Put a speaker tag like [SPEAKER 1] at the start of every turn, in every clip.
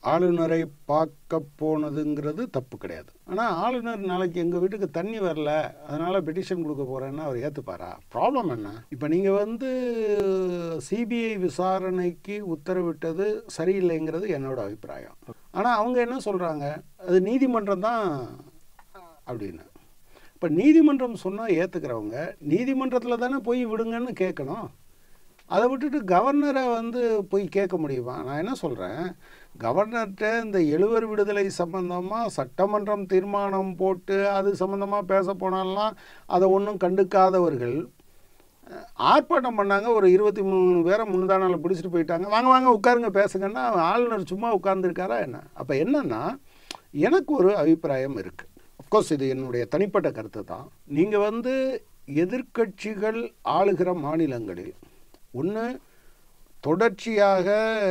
[SPEAKER 1] ஆளுநரை பார்க்க போனதுங்கிறது தப்பு கிடையாது ஆனால் ஆளுநர் நாளைக்கு எங்கள் வீட்டுக்கு தண்ணி வரல அதனால் பெட்டிஷன் கொடுக்க போகிறேன்னா அவர் ஏற்றுப்பாரா ப்ராப்ளம் என்ன இப்போ நீங்கள் வந்து சிபிஐ விசாரணைக்கு உத்தரவிட்டது சரியில்லைங்கிறது என்னோட அபிப்பிராயம் ஆனால் அவங்க என்ன சொல்கிறாங்க அது நீதிமன்றம் தான் அப்படின்னு இப்போ நீதிமன்றம் சொன்னால் ஏற்றுக்கிறவங்க நீதிமன்றத்தில் தானே போய் விடுங்கன்னு கேட்கணும் அதை விட்டுட்டு கவர்னரை வந்து போய் கேட்க முடியுமா நான் என்ன சொல்கிறேன் கவர்னர்கிட்ட இந்த எழுவர் விடுதலை சம்பந்தமாக சட்டமன்றம் தீர்மானம் போட்டு அது சம்மந்தமாக பேச போனாலாம் அதை ஒன்றும் கண்டுக்காதவர்கள் அஹ், ஆர்ப்பாட்டம் பண்ணாங்க ஒரு இருபத்தி மூணு பேரை முந்தா நாள் பிடிச்சிட்டு போயிட்டாங்க வாங்க வாங்க உட்காருங்க பேசுங்கன்னா ஆளுநர் சும்மா உட்கார்ந்துருக்காரா என்ன அப்போ என்னன்னா எனக்கு ஒரு அபிப்பிராயம் இருக்குது அஃப்கோர்ஸ் இது என்னுடைய தனிப்பட்ட கருத்து தான் நீங்கள் வந்து எதிர்க்கட்சிகள் ஆளுகிற மாநிலங்களில் ஒன்று தொடர்ச்சியாக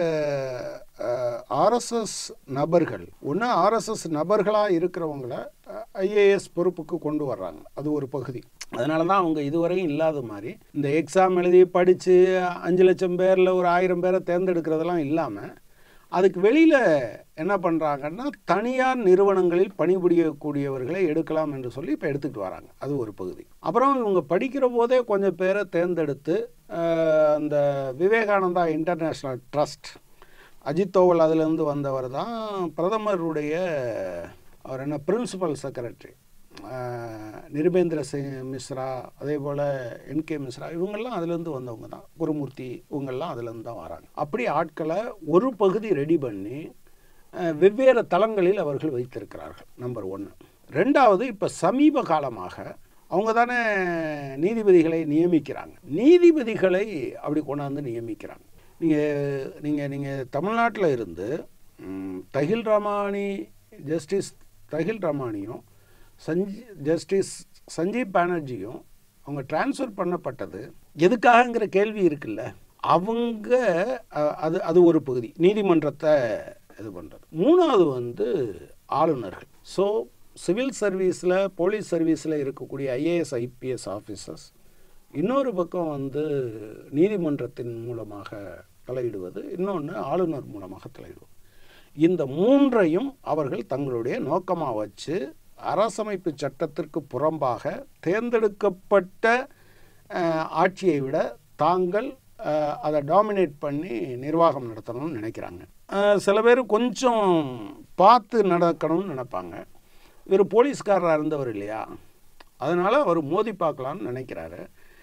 [SPEAKER 1] ஆர்எஸ்எஸ் நபர்கள் ஒன்று ஆர்எஸ்எஸ் நபர்களாக இருக்கிறவங்கள ஐஏஎஸ் பொறுப்புக்கு கொண்டு வர்றாங்க அது ஒரு பகுதி அதனால தான் அவங்க இதுவரையும் இல்லாத மாதிரி இந்த எக்ஸாம் எழுதி படித்து அஞ்சு லட்சம் பேரில் ஒரு ஆயிரம் பேரை தேர்ந்தெடுக்கிறதெல்லாம் இல்லாமல் அதுக்கு வெளியில் என்ன பண்ணுறாங்கன்னா தனியார் நிறுவனங்களில் பணிபுரியக்கூடியவர்களை எடுக்கலாம் என்று சொல்லி இப்போ எடுத்துக்கிட்டு வராங்க அது ஒரு பகுதி அப்புறம் இவங்க படிக்கிற போதே கொஞ்சம் பேரை தேர்ந்தெடுத்து அஹ், அந்த விவேகானந்தா இன்டர்நேஷ்னல் ட்ரஸ்ட் அஜித் தோவல் அதிலிருந்து வந்தவர் தான் பிரதமருடைய அவர் என்ன பிரின்சிபல் செக்ரட்டரி நிருபேந்திர சிங் மிஸ்ரா அதே போல் என்கே மிஸ்ரா இவங்கெல்லாம் அதுலேருந்து வந்தவங்க தான் குருமூர்த்தி இவங்கெல்லாம் அதுலேருந்து தான் வராங்க அப்படி ஆட்களை ஒரு பகுதி ரெடி பண்ணி அஹ், வெவ்வேறு தளங்களில் அவர்கள் வைத்திருக்கிறார்கள் நம்பர் ஒன்று ரெண்டாவது இப்போ சமீப காலமாக அவங்க தானே நீதிபதிகளை நியமிக்கிறாங்க நீதிபதிகளை அப்படி கொண்டாந்து நியமிக்கிறாங்க நீங்கள் நீங்கள் நீங்கள் தமிழ்நாட்டில் இருந்து ம், தஹில் ரமானி ஜஸ்டிஸ் தஹில் ரமானியும் சஞ்சி ஜஸ்டிஸ் சஞ்சீவ் பானர்ஜியும் அவங்க ட்ரான்ஸ்ஃபர் பண்ணப்பட்டது எதுக்காகங்கிற கேள்வி இருக்குல்ல அவங்க அஹ், அது அது ஒரு பகுதி நீதிமன்றத்தை இது பண்ணுறது மூணாவது வந்து ஆளுநர்கள் ஸோ சிவில் சர்வீஸில் போலீஸ் சர்வீஸில் இருக்கக்கூடிய ஐஏஎஸ் ஐபிஎஸ் ஆஃபீஸர்ஸ் இன்னொரு பக்கம் வந்து நீதிமன்றத்தின் மூலமாக தலையிடுவது இன்னொன்று ஆளுநர் மூலமாக தலையிடுவது இந்த மூன்றையும் அவர்கள் தங்களுடைய நோக்கமாக வச்சு அரசமைப்பு சட்டத்திற்கு புறம்பாக தேர்ந்தெடுக்கப்பட்ட அஹ், ஆட்சியை விட தாங்கள் அஹ், அதை டாமினேட் பண்ணி நிர்வாகம் நடத்தணும்னு நினைக்கிறாங்க அஹ், சில பேர் கொஞ்சம் பார்த்து நடக்கணும்னு நினைப்பாங்க இவர் போலீஸ்காரராக இருந்தவர் இல்லையா அதனால் அவர் மோதி பார்க்கலான்னு நினைக்கிறாரு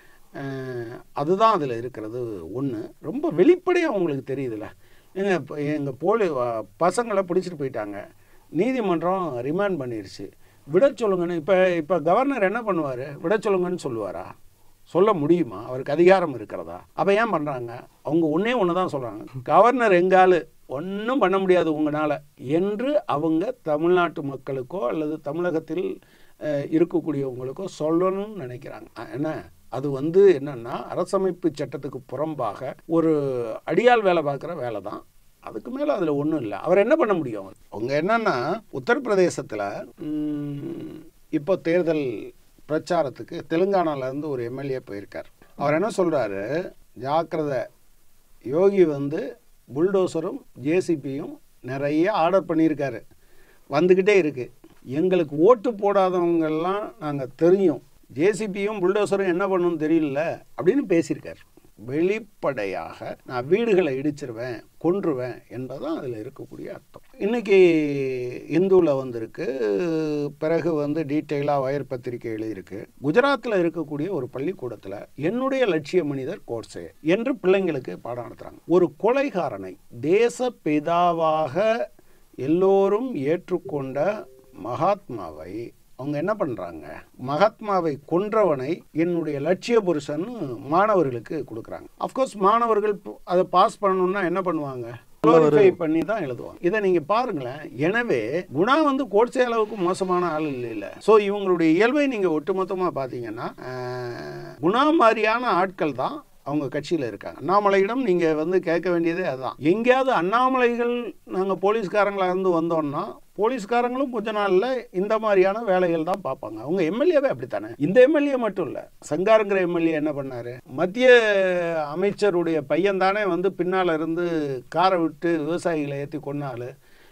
[SPEAKER 1] அஹ், அதுதான் அதில் இருக்கிறது ஒன்று ரொம்ப வெளிப்படையாக உங்களுக்கு தெரியுதுல்ல எங்க இப்போ எங்கள் போலி வ- பசங்களை பிடிச்சிட்டு போயிட்டாங்க நீதிமன்றம் ரிமாண்ட் பண்ணிருச்சு விட சொல்லுங்கன்னு இப்போ இப்போ கவர்னர் என்ன பண்ணுவார் விட சொல்லுங்கன்னு சொல்லுவாரா சொல்ல முடியுமா அவருக்கு அதிகாரம் இருக்கிறதா அப்போ ஏன் பண்ணுறாங்க அவங்க ஒன்றே ஒன்று தான் சொல்கிறாங்க கவர்னர் எங்காலு ஒன்றும் பண்ண முடியாது உங்களால் என்று அவங்க தமிழ்நாட்டு மக்களுக்கோ அல்லது தமிழகத்தில் அஹ், இருக்கக்கூடியவங்களுக்கோ சொல்லணும்னு நினைக்கிறாங்க அஹ், என்ன அது வந்து என்னன்னா அரசமைப்பு சட்டத்துக்கு புறம்பாக ஒரு அடியாள் வேலை பார்க்குற வேலை தான் அதுக்கு மேலே அதில் ஒன்றும் இல்லை அவர் என்ன பண்ண முடியும் அவங்க என்னன்னா உத்தரப்பிரதேசத்தில் இப்போ தேர்தல் பிரச்சாரத்துக்கு தெலுங்கானால இருந்து ஒரு எம்எல்ஏ போயிருக்கார் அவர் என்ன சொல்கிறாரு ஜாக்கிரதை யோகி வந்து புல்டோசரும் ஜேசிபியும் நிறைய ஆர்டர் பண்ணியிருக்காரு வந்துக்கிட்டே இருக்கு எங்களுக்கு ஓட்டு போடாதவங்கெல்லாம் நாங்கள் தெரியும் ஜேசிபியும் புல்டோசரும் என்ன பண்ணணும்னு தெரியல அப்படின்னு பேசியிருக்காரு வெளிப்படையாக நான் வீடுகளை இடிச்சிருவேன் கொன்றுவேன் என்பதுதான் அதில் இருக்கக்கூடிய அர்த்தம் இன்னைக்கு இந்துவில் வந்திருக்கு பிறகு வந்து டீட்டெயிலாக வயர் பத்திரிகை எழுதியிருக்கு குஜராத்தில் இருக்கக்கூடிய ஒரு பள்ளிக்கூடத்தில் என்னுடைய லட்சிய மனிதர் கோட்ஸே என்று பிள்ளைங்களுக்கு பாடம் நடத்துகிறாங்க ஒரு கொலைகாரனை தேச பிதாவாக எல்லோரும் ஏற்றுக்கொண்ட மகாத்மாவை அவங்க என்ன பண்ணுறாங்க மகாத்மாவை கொன்றவனை என்னுடைய லட்சிய புருஷன்னு மாணவர்களுக்கு கொடுக்குறாங்க அஃப்கோர்ஸ் மாணவர்கள் ப- அதை பாஸ் பண்ணணும்னா என்ன பண்ணுவாங்க குளோரிஃபை பண்ணி தான் எழுதுவாங்க இதை நீங்கள் பாருங்களேன் எனவே குணா வந்து கோட்சே அளவுக்கு மோசமான ஆள் இல்லை ஸோ இவங்களுடைய இயல்பை நீங்கள் ஒட்டுமொத்தமாக பார்த்தீங்கன்னா ஆஹ், குணா மாதிரியான ஆட்கள் தான் அவங்க கட்சியில் இருக்காங்க அண்ணாமலையிடம் நீங்கள் வந்து கேட்க வேண்டியதே அதுதான் எங்கேயாவது அண்ணாமலைகள் நாங்கள் போலீஸ்காரங்களா இருந்து வந்தோம்னா போலீஸ்காரங்களும் கொஞ்ச நாளில் இந்த மாதிரியான வேலைகள் தான் பார்ப்பாங்க அவங்க எம்எல்ஏவே அப்படித்தானே இந்த எம்எல்ஏ மட்டும் இல்லை சங்காருங்கிற எம்எல்ஏ என்ன பண்ணாரு மத்திய அமைச்சருடைய பையன் தானே வந்து பின்னால் இருந்து காரை விட்டு விவசாயிகளை ஏற்றி கொன்னாலு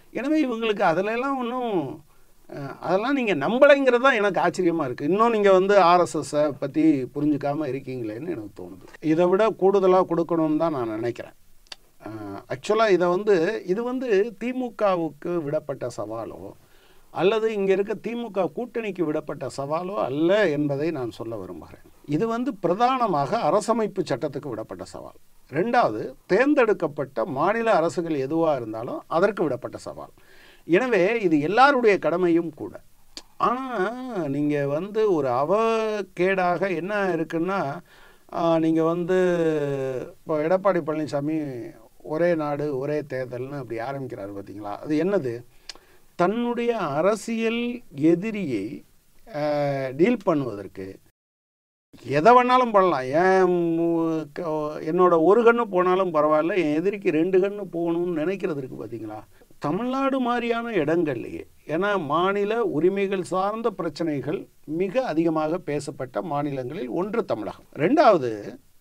[SPEAKER 1] எனவே இவங்களுக்கு அதிலெல்லாம் ஒன்றும் அதெல்லாம் நீங்கள் நம்பலைங்கிறது தான் எனக்கு ஆச்சரியமாக இருக்குது இன்னும் நீங்கள் வந்து ஆர்எஸ்எஸ்ஸை பற்றி புரிஞ்சுக்காமல் இருக்கீங்களேன்னு எனக்கு தோணுது இதை விட கூடுதலாக கொடுக்கணும்னு தான் நான் நினைக்கிறேன் ஆக்சுவலாக இதை வந்து இது வந்து திமுகவுக்கு விடப்பட்ட சவாலோ அல்லது இங்கே இருக்க திமுக கூட்டணிக்கு விடப்பட்ட சவாலோ அல்ல என்பதை நான் சொல்ல விரும்புகிறேன் இது வந்து பிரதானமாக அரசமைப்பு சட்டத்துக்கு விடப்பட்ட சவால் ரெண்டாவது தேர்ந்தெடுக்கப்பட்ட மாநில அரசுகள் எதுவாக இருந்தாலும் அதற்கு விடப்பட்ட சவால் எனவே இது எல்லாருடைய கடமையும் கூட ஆனால் நீங்கள் வந்து ஒரு அவகேடாக என்ன இருக்குன்னா நீங்கள் வந்து இப்போ எடப்பாடி பழனிசாமி ஒரே நாடு ஒரே தேர்தல்னு அப்படி ஆரம்பிக்கிறாரு பார்த்தீங்களா அது என்னது தன்னுடைய அரசியல் எதிரியை டீல் பண்ணுவதற்கு எதை வேணாலும் பண்ணலாம் ஏன் மு- க- என்னோட ஒரு கண்ணு போனாலும் பரவாயில்ல என் எதிரிக்கு ரெண்டு கண்ணு போகணும்னு நினைக்கிறது இருக்கு பார்த்தீங்களா தமிழ்நாடு மாதிரியான இடங்கள்லையே ஏன்னா மாநில உரிமைகள் சார்ந்த பிரச்சனைகள் மிக அதிகமாக பேசப்பட்ட மாநிலங்களில் ஒன்று தமிழகம் ரெண்டாவது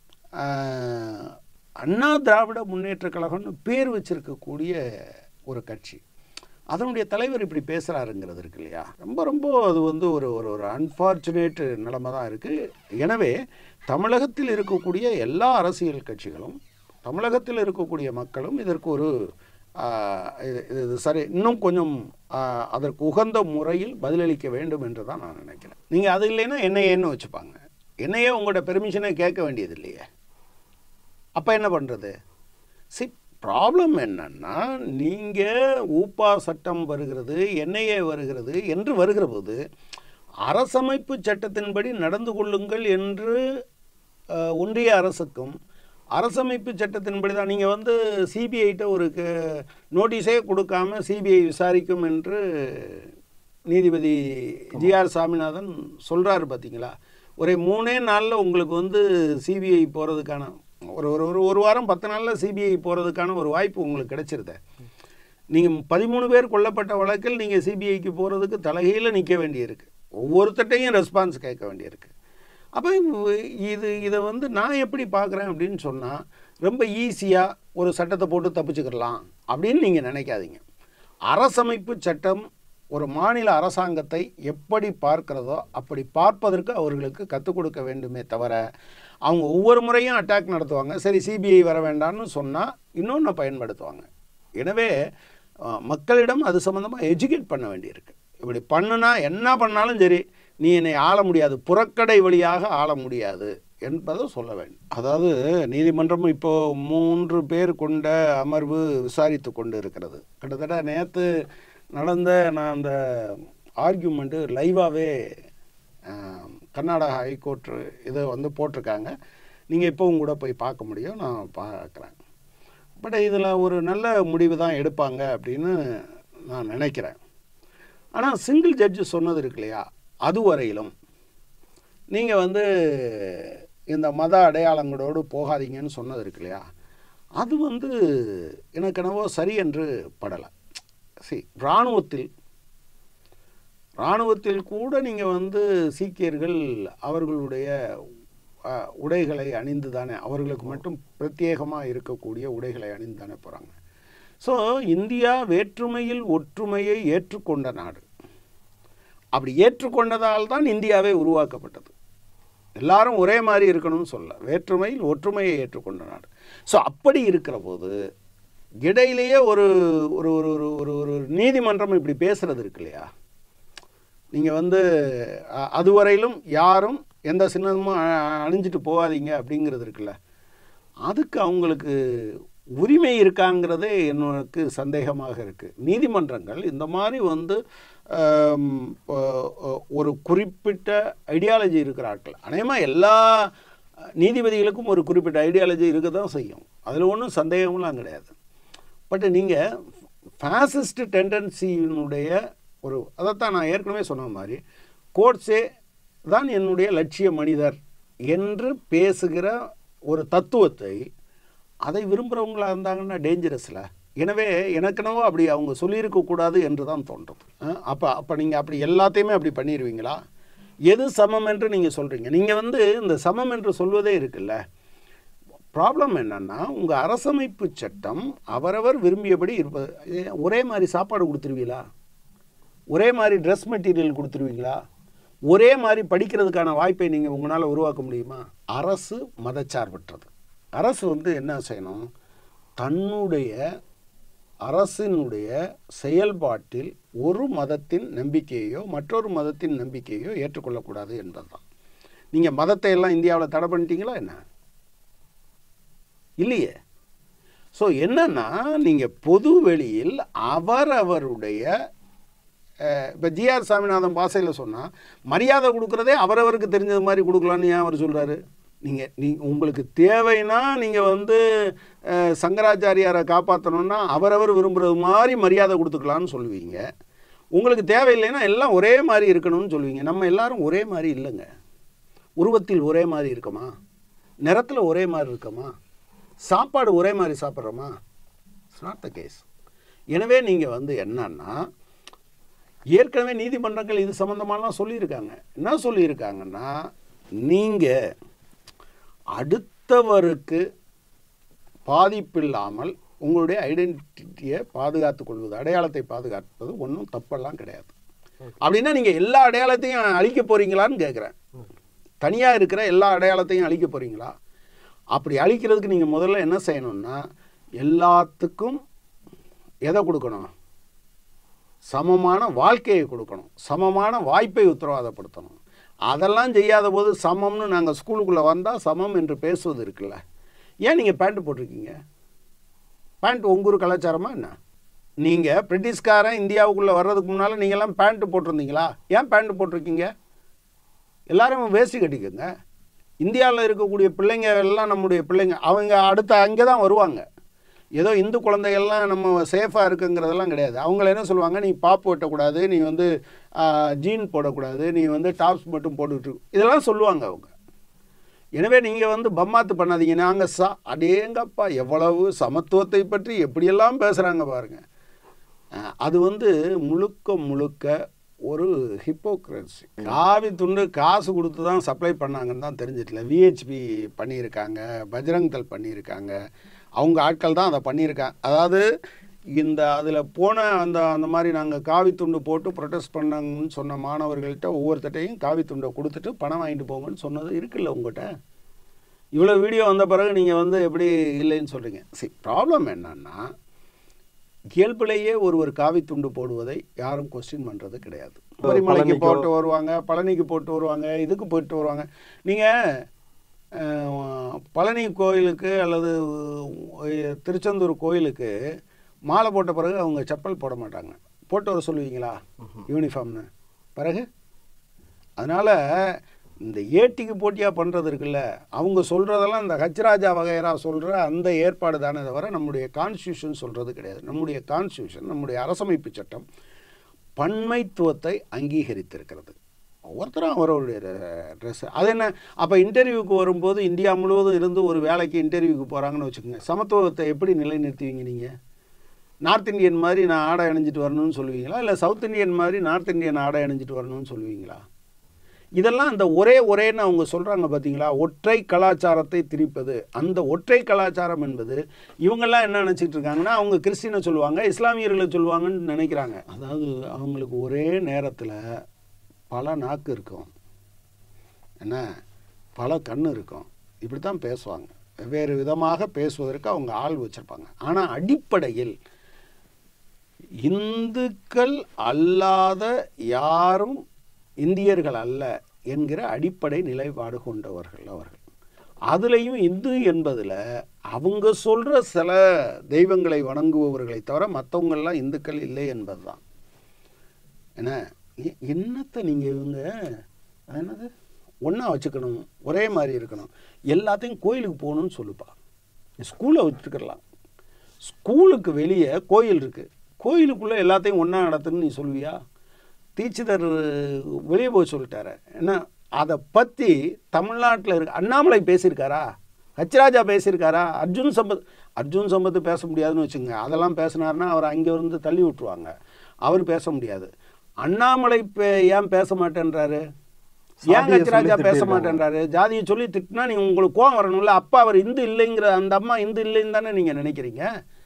[SPEAKER 1] ஆஹ், அண்ணா திராவிட முன்னேற்றக் கழகம்னு பேர் வச்சிருக்கக்கூடிய ஒரு கட்சி அதனுடைய தலைவர் இப்படி பேசுகிறாருங்கிறது இருக்கு இல்லையா ரொம்ப ரொம்ப அது வந்து ஒரு ஒரு ஒரு அன்ஃபார்ச்சுனேட் நிலைமை தான் இருக்குது எனவே தமிழகத்தில் இருக்கக்கூடிய எல்லா அரசியல் கட்சிகளும் தமிழகத்தில் இருக்கக்கூடிய மக்களும் இதற்கு ஒரு ஆஹ், இது இது சரி இன்னும் கொஞ்சம் ஆஹ், அதற்கு உகந்த முறையில் பதிலளிக்க வேண்டும் என்று தான் நான் நினைக்கிறேன் நீங்கள் அது இல்லைன்னா என்னையேன்னு வச்சுப்பாங்க என்னையே உங்களோட பெர்மிஷனை கேட்க வேண்டியது இல்லையே அப்போ என்ன பண்ணுறது சி ப்ராப்ளம் என்னன்னா நீங்கள் ஊப்பா சட்டம் வருகிறது என்ஐஏ வருகிறது என்று வருகிற போது அரசமைப்பு சட்டத்தின்படி நடந்து கொள்ளுங்கள் என்று அஹ், ஒன்றிய அரசுக்கும் அரசமைப்பு சட்டத்தின்படி தான் நீங்கள் வந்து சிபிஐட்ட ஒரு க- நோட்டீஸே கொடுக்காம சிபிஐ விசாரிக்கும் என்று நீதிபதி ஜிஆர் சாமிநாதன் சொல்கிறாரு பார்த்தீங்களா ஒரு மூணே நாளில் உங்களுக்கு வந்து சிபிஐ போகிறதுக்கான ஒரு ஒரு ஒரு ஒரு வாரம் பத்து நாளில் சிபிஐ போகிறதுக்கான ஒரு வாய்ப்பு உங்களுக்கு கிடைச்சிருதே நீங்கள் பதிமூணு பேர் கொல்லப்பட்ட வழக்கில் நீங்கள் சிபிஐக்கு போகிறதுக்கு தலைகையில் நிற்க வேண்டியிருக்கு ஒவ்வொருத்தட்டையும் ரெஸ்பான்ஸ் கேட்க வேண்டியிருக்கு அப்போ இது இதை வந்து நான் எப்படி பார்க்குறேன் அப்படின்னு சொன்னால் ரொம்ப ஈஸியாக ஒரு சட்டத்தை போட்டு தப்பிச்சுக்கிடலாம் அப்படின்னு நீங்கள் நினைக்காதீங்க அரசமைப்பு சட்டம் ஒரு மாநில அரசாங்கத்தை எப்படி பார்க்கிறதோ அப்படி பார்ப்பதற்கு அவர்களுக்கு கற்றுக் கொடுக்க வேண்டுமே தவிர அவங்க ஒவ்வொரு முறையும் அட்டாக் நடத்துவாங்க சரி சிபிஐ வர வேண்டாம்னு சொன்னால் இன்னொன்று பயன்படுத்துவாங்க எனவே அஹ், மக்களிடம் அது சம்மந்தமாக எஜுகேட் பண்ண வேண்டியிருக்கு இப்படி பண்ணுனா என்ன பண்ணாலும் சரி நீ என்னை ஆள முடியாது புறக்கடை வழியாக ஆள முடியாது என்பதை சொல்ல வேண்டும் அதாவது நீதிமன்றம் இப்போ மூன்று பேர் கொண்ட அமர்வு விசாரித்து கொண்டு இருக்கிறது கிட்டத்தட்ட நேற்று நடந்த நான் அந்த ஆர்கியூமெண்ட்டு லைவாகவே கர்நாடகா ஹைகோர்ட் இதை வந்து போட்டிருக்காங்க நீங்கள் இப்போவும் கூட போய் பார்க்க முடியும் நான் பார்க்குறேன் பட் இதில் ஒரு நல்ல முடிவு தான் எடுப்பாங்க அப்படின்னு நான் நினைக்கிறேன் ஆனால் சிங்கிள் ஜட்ஜு சொன்னது இருக்கு இல்லையா அதுவரையிலும் நீங்கள் வந்து இந்த மத அடையாளங்களோடு போகாதீங்கன்னு சொன்னது இருக்கு இல்லையா அது வந்து எனக்கு என்னவோ சரி என்று படலை சரி இராணுவத்தில் இராணுவத்தில் கூட நீங்கள் வந்து சீக்கியர்கள் அவர்களுடைய அஹ், உடைகளை அணிந்து தானே அவர்களுக்கு மட்டும் பிரத்யேகமாக இருக்கக்கூடிய உடைகளை அணிந்து தானே போகிறாங்க ஸோ இந்தியா வேற்றுமையில் ஒற்றுமையை ஏற்றுக்கொண்ட நாடு அப்படி ஏற்றுக்கொண்டதால் தான் இந்தியாவே உருவாக்கப்பட்டது எல்லாரும் ஒரே மாதிரி இருக்கணும்னு சொல்ல வேற்றுமையில் ஒற்றுமையை ஏற்றுக்கொண்ட நாடு ஸோ அப்படி இருக்கிற போது இடையிலேயே ஒரு ஒரு ஒரு ஒரு ஒரு ஒரு நீதிமன்றம் இப்படி பேசுறது இருக்கு இல்லையா நீங்கள் வந்து அ- அதுவரையிலும் யாரும் எந்த சின்னமும் அ- அணிஞ்சிட்டு போகாதீங்க அப்படிங்கிறது இருக்குல்ல அதுக்கு அவங்களுக்கு உரிமை இருக்காங்கிறதே எனக்கு சந்தேகமாக இருக்குது நீதிமன்றங்கள் இந்த மாதிரி வந்து ஆம், ஒ- ஒ- ஒரு குறிப்பிட்ட ஐடியாலஜி இருக்கிற ஆட்கள் அநேகமாக எல்லா நீதிபதிகளுக்கும் ஒரு குறிப்பிட்ட ஐடியாலஜி இருக்க தான் செய்யும் அதில் ஒன்றும் சந்தேகம்லாம் கிடையாது பட் நீங்கள் ஃபேசிஸ்ட் டெண்டன்சியினுடைய ஒரு அதைத்தான் நான் ஏற்கனவே சொன்ன மாதிரி கோட்ஸே தான் என்னுடைய லட்சிய மனிதர் என்று பேசுகிற ஒரு தத்துவத்தை அதை விரும்புகிறவங்களா இருந்தாங்கன்னா டேஞ்சரஸில் எனவே எனக்கெனவோ அப்படி அவங்க சொல்லியிருக்கக்கூடாது என்று தான் தோன்றும் அப்போ அப்போ நீங்கள் அப்படி எல்லாத்தையுமே அப்படி பண்ணிடுவீங்களா எது சமம் என்று நீங்கள் சொல்கிறீங்க நீங்கள் வந்து இந்த சமம் என்று சொல்வதே இருக்குல்ல ப்ராப்ளம் என்னன்னா உங்கள் அரசமைப்பு சட்டம் அவரவர் விரும்பியபடி இருப்பது ஏ, ஒரே மாதிரி சாப்பாடு கொடுத்துருவீங்களா ஒரே மாதிரி ட்ரெஸ் மெட்டீரியல் கொடுத்துருவீங்களா ஒரே மாதிரி படிக்கிறதுக்கான வாய்ப்பை நீங்கள் உங்களால் உருவாக்க முடியுமா அரசு மதச்சார்பற்றது அரசு வந்து என்ன செய்யணும் தன்னுடைய அரசினுடைய செயல்பாட்டில் ஒரு மதத்தின் நம்பிக்கையோ மற்றொரு மதத்தின் நம்பிக்கையோ ஏற்றுக்கொள்ளக்கூடாது என்பதுதான் நீங்கள் மதத்தை எல்லாம் இந்தியாவில் தடை பண்ணிட்டீங்களா என்ன இல்லையே ஸோ என்னன்னா நீங்கள் பொது வெளியில் அவரவருடைய இப்போ ஜிஆர் சாமிநாதன் பாசையில் சொன்னால் மரியாதை கொடுக்குறதே அவரவருக்கு தெரிஞ்சது மாதிரி கொடுக்கலான்னு ஏன் அவர் சொல்கிறாரு நீங்கள் நீ உங்களுக்கு தேவைன்னா நீங்கள் வந்து அஹ், சங்கராச்சாரியாரை காப்பாற்றணுன்னா அவரவர் விரும்புகிறது மாதிரி மரியாதை கொடுத்துக்கலான்னு சொல்லுவீங்க உங்களுக்கு தேவையில்லைன்னா எல்லாம் ஒரே மாதிரி இருக்கணும்னு சொல்லுவீங்க நம்ம எல்லாரும் ஒரே மாதிரி இல்லைங்க உருவத்தில் ஒரே மாதிரி இருக்கமா நிறத்தில் ஒரே மாதிரி இருக்கமா சாப்பாடு ஒரே மாதிரி சாப்பிட்றோமா இட்ஸ் நாட் த கேஸ் எனவே நீங்கள் வந்து என்னன்னா ஏற்கனவே நீதிமன்றங்கள் இது சம்மந்தமாலாம் சொல்லியிருக்காங்க என்ன சொல்லியிருக்காங்கன்னா நீங்கள் அடுத்தவருக்கு பாதிப்பில்லாமல் உங்களுடைய ஐடென்டிட்டியை பாதுகாத்துக் கொள்வது அடையாளத்தை பாதுகாப்பது ஒன்றும் தப்பெல்லாம் கிடையாது அப்படின்னா நீங்கள் எல்லா அடையாளத்தையும் அழிக்க போகிறீங்களான்னு கேட்குறேன் தனியாக இருக்கிற எல்லா அடையாளத்தையும் அழிக்க போகிறீங்களா அப்படி அழிக்கிறதுக்கு நீங்கள் முதல்ல என்ன செய்யணும்னா எல்லாத்துக்கும் எதை கொடுக்கணும் சமமான வாழ்க்கையை கொடுக்கணும் சமமான வாய்ப்பை உத்தரவாதப்படுத்தணும் அதெல்லாம் செய்யாத போது சமம்னு நாங்கள் ஸ்கூலுக்குள்ளே வந்தால் சமம் என்று பேசுவது இருக்குல்ல ஏன் நீங்கள் பேண்ட் போட்டிருக்கீங்க பேண்ட் உங்க ஊர் கலாச்சாரமா என்ன நீங்கள் பிரிட்டிஷ்காரன் இந்தியாவுக்குள்ளே வர்றதுக்கு முன்னால் நீங்கள்லாம் பேண்ட் போட்டிருந்தீங்களா ஏன் பேண்ட் போட்டிருக்கீங்க எல்லாரும் வேஷ்டி கட்டிக்கோங்க இந்தியாவில் இருக்கக்கூடிய பிள்ளைங்க எல்லாம் நம்முடைய பிள்ளைங்க அவங்க அடுத்த அங்கே தான் வருவாங்க ஏதோ இந்து குழந்தைகள்லாம் நம்ம சேஃபாக இருக்குங்கிறதெல்லாம் கிடையாது அவங்கள என்ன சொல்லுவாங்க நீ பாப் வெட்டக்கூடாது நீ வந்து ஜீன் போடக்கூடாது நீ வந்து டாப்ஸ் மட்டும் போட்டுக்கிட்டு இரு. இதெல்லாம் சொல்லுவாங்க அவங்க எனவே நீங்கள் வந்து பம்மாத்து பண்ணாதீங்க நாங்கள் சா அடேங்கப்பா எவ்வளவு சமத்துவத்தை பற்றி எப்படியெல்லாம் பேசுகிறாங்க பாருங்கள் அஹ், அது வந்து முழுக்க முழுக்க ஒரு ஹிப்போக்ரஸி காவி துண்டு காசு கொடுத்து தான் சப்ளை பண்ணாங்கன்னு தான் தெரிஞ்சிட்டல விஹெச்பி பண்ணியிருக்காங்க பஜ்ரங் தள் பண்ணியிருக்காங்க அவங்க ஆட்கள் தான் அதை பண்ணியிருக்காங்க அதாவது இந்த அதில் போன அந்த அந்த மாதிரி நாங்கள் காவி துண்டு போட்டு ப்ரொடெஸ்ட் பண்ணாங்கன்னு சொன்ன மாணவர்கள்ட்ட ஒவ்வொருத்தட்டையும் காவி துண்டை கொடுத்துட்டு பணம் வாங்கிட்டு போங்கன்னு சொன்னது இருக்குல்ல உங்கள்கிட்ட இவ்வளோ வீடியோ வந்த பிறகு நீங்கள் வந்து எப்படி இல்லைன்னு சொல்கிறீங்க சரி ப்ராப்ளம் என்னன்னா இயல்பிலேயே ஒருவர் காவி துண்டு போடுவதை யாரும் கொஸ்டின் பண்ணுறது கிடையாது பரிமலைக்கு
[SPEAKER 2] பழனிக்கோ-
[SPEAKER 1] போட்டு வருவாங்க பழனிக்கு போட்டு வருவாங்க இதுக்கு போயிட்டு வருவாங்க நீங்கள் பழனி கோயிலுக்கு அல்லது அஹ், திருச்செந்தூர் கோயிலுக்கு மாலை போட்ட பிறகு அவங்க செப்பல் போட மாட்டாங்க போட்டு வர சொல்லுவீங்களா யூனிஃபார்ம்னு பிறகு அதனால் இந்த ஏட்டிக்கு போட்டியாக பண்ணுறது இருக்குல்ல அவங்க சொல்கிறதெல்லாம் இந்த ஹச்ராஜா வகைரா சொல்கிற அந்த ஏற்பாடு தானே தவிர நம்முடைய கான்ஸ்டியூஷன் சொல்கிறது கிடையாது நம்முடைய கான்ஸ்டியூஷன் நம்முடைய அரசமைப்பு சட்டம் பன்மைத்துவத்தை அங்கீகரித்திருக்கிறது ஒவ்வொருத்தரும் அவரவருடைய ட்ரெஸ் அது என்ன அப்போ இன்டர்வியூக்கு வரும்போது இந்தியா முழுவதும் இருந்து ஒரு வேலைக்கு இன்டர்வியூக்கு போகிறாங்கன்னு வச்சுக்கோங்க சமத்துவத்தை எப்படி நிலைநிறுத்துவீங்க நீங்கள் நார்த் இந்தியன் மாதிரி நான் ஆடை அணிஞ்சிட்டு வரணும்னு சொல்லுவீங்களா இல்லை சவுத் இந்தியன் மாதிரி நார்த் இந்தியன் ஆடை அணிஞ்சிட்டு வரணும்னு சொல்லுவீங்களா இதெல்லாம் அந்த ஒரே ஒரேன்னு அவங்க சொல்கிறாங்க பார்த்தீங்களா ஒற்றை கலாச்சாரத்தை திணிப்பது அந்த ஒற்றை கலாச்சாரம் என்பது இவங்கெல்லாம் என்ன நினச்சிட்டு இருக்காங்கன்னா அவங்க கிறிஸ்டினை சொல்லுவாங்க இஸ்லாமியர்களை சொல்லுவாங்கன்னு நினைக்கிறாங்க அதாவது அவங்களுக்கு ஒரே நேரத்தில் பல நாக்கு இருக்கும் என்ன பல கண்ணு இருக்கும் இப்படி தான் பேசுவாங்க வெவ்வேறு விதமாக பேசுவதற்கு அவங்க ஆள் வச்சுருப்பாங்க ஆனால் அடிப்படையில் இந்துக்கள் அல்லாத யாரும் இந்தியர்கள் அல்ல என்கிற அடிப்படை நிலைப்பாடு கொண்டவர்கள் அவர்கள் அதுலேயும் இந்து என்பதில் அவங்க சொல்கிற சில தெய்வங்களை வணங்குபவர்களை தவிர மற்றவங்கெல்லாம் இந்துக்கள் இல்லை என்பது தான் என்ன எ- என்னத்தை நீங்கள் இவங்க அது என்னது ஒன்றா வச்சுக்கணும் ஒரே மாதிரி இருக்கணும் எல்லாத்தையும் கோயிலுக்கு போகணும்னு சொல்லுப்பா ஸ்கூலை வச்சுக்கலாம் ஸ்கூலுக்கு வெளியே கோயில் இருக்குது கோயிலுக்குள்ளே எல்லாத்தையும் ஒன்றா நடத்துன்னு நீ சொல்லுவியா தீட்சிதர் வெளியே போய் சொல்லிட்டாரு என்ன அதை பற்றி தமிழ்நாட்டில் இருக்க அண்ணாமலை பேசியிருக்காரா ஹச்ராஜா பேசியிருக்காரா அர்ஜுன் சம்பத் அர்ஜுன் சம்பத் பேச முடியாதுன்னு வச்சுங்க அதெல்லாம் பேசினாருன்னா அவர் அங்கே இருந்து தள்ளி விட்டுருவாங்க அவர் பேச முடியாது அண்ணாமலை பே ஏன் பேச மாட்டேன்றாரு ஏன்
[SPEAKER 2] சாதியை
[SPEAKER 1] கச்சிராஜா
[SPEAKER 2] சொல்லி
[SPEAKER 1] பேச
[SPEAKER 2] திட்டிருக்காங்க.
[SPEAKER 1] மாட்டேன்றாரு ஜாதியை சொல்லி திட்டினா நீங்க உங்களுக்கு கோவம் வரணும்ல அப்பா அவர் இந்து இல்லைங்கிற அந்த அம்மா இந்து இல்லைன்னு தானே நீங்க நினைக்கிறீங்க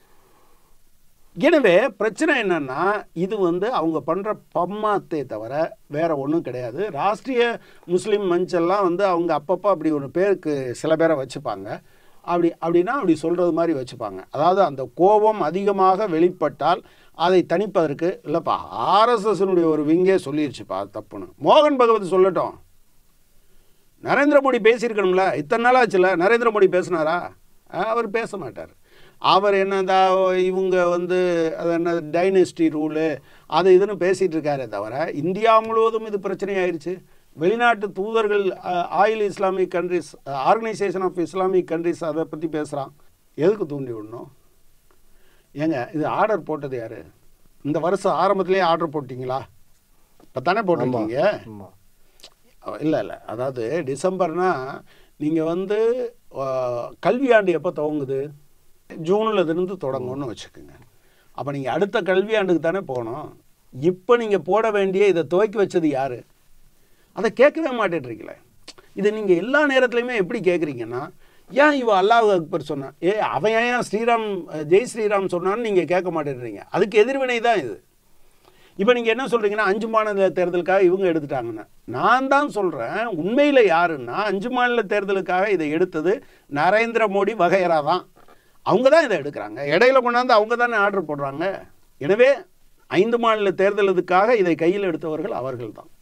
[SPEAKER 1] எனவே பிரச்சனை என்னன்னா இது வந்து அவங்க பண்ற பம்மாத்தே தவிர வேற ஒன்றும் கிடையாது ராஷ்ட்ரிய முஸ்லீம் மஞ்ச் எல்லாம் வந்து அவங்க அப்பப்போ அப்படி ஒரு பேருக்கு சில பேரை வச்சுப்பாங்க அப்படி அப்படின்னா அப்படி சொல்றது மாதிரி வச்சுப்பாங்க அதாவது அந்த கோபம் அதிகமாக வெளிப்பட்டால் அதை தணிப்பதற்கு இல்லைப்பா ஆர்எஸ்எஸ்னுடைய ஒரு விங்கே சொல்லிருச்சுப்பா தப்புன்னு மோகன் பகவத் சொல்லட்டும் நரேந்திர மோடி பேசியிருக்கணும்ல இத்தனை நாள் ஆச்சுல நரேந்திர மோடி பேசினாரா அஹ் அவர் பேச மாட்டார் அவர் என்னதா இவங்க வந்து அது என்ன டைனஸ்டி ரூலு அது இதுன்னு பேசிகிட்டு இருக்காரே தவிர இந்தியா முழுவதும் இது பிரச்சனையாயிருச்சு வெளிநாட்டு தூதர்கள் oil Islamic countries organisation of Islamic countries அதை பற்றி பேசுகிறான் எதுக்கு தூண்டி விடணும் ஏங்க இது ஆர்டர் போட்டது யார் இந்த வருஷம் ஆரம்பத்திலேயே ஆர்டர் போட்டிங்களா இப்போ தானே போட்டிருக்கீங்க
[SPEAKER 2] ஆமா
[SPEAKER 1] இல்லை இல்லை அதாவது டிசம்பர்னா நீங்கள் வந்து அஹ், கல்வியாண்டு எப்போ துவங்குது ஜூனில் இருந்து தொடங்கும்னு வச்சுக்கோங்க அப்போ நீங்கள் அடுத்த கல்வியாண்டுக்கு தானே போகணும் இப்போ நீங்கள் போட வேண்டிய இதை துவக்கி வச்சது யார் அதை கேட்கவே மாட்டேன்றீங்களே இதை நீங்கள் எல்லா நேரத்துலையுமே எப்படி கேட்குறீங்கன்னா ஏன் இவ அல்லாஹ் அக்பர் சொன்னான் ஏ அவன் ஏன் ஸ்ரீராம் அஹ், ஜெய் ஸ்ரீராம் சொன்னான்னு நீங்கள் கேட்க மாட்டேன்றீங்க அதுக்கு எதிர்வினை தான் இது இப்போ நீங்கள் என்ன சொல்கிறீங்கன்னா அஞ்சு மாநில தேர்தலுக்காக இவங்க எடுத்துட்டாங்கன்னு நான் தான் சொல்கிறேன் உண்மையில் யாருன்னா அஞ்சு மாநில தேர்தலுக்காக இதை எடுத்தது நரேந்திர மோடி வகையரா தான் அவங்க தான் இதை எடுக்கிறாங்க இடையில கொண்டாந்து அவங்க தானே ஆர்டர் போடுறாங்க எனவே ஐந்து மாநில தேர்தலுக்காக இதை கையில் எடுத்தவர்கள் அவர்கள் தான்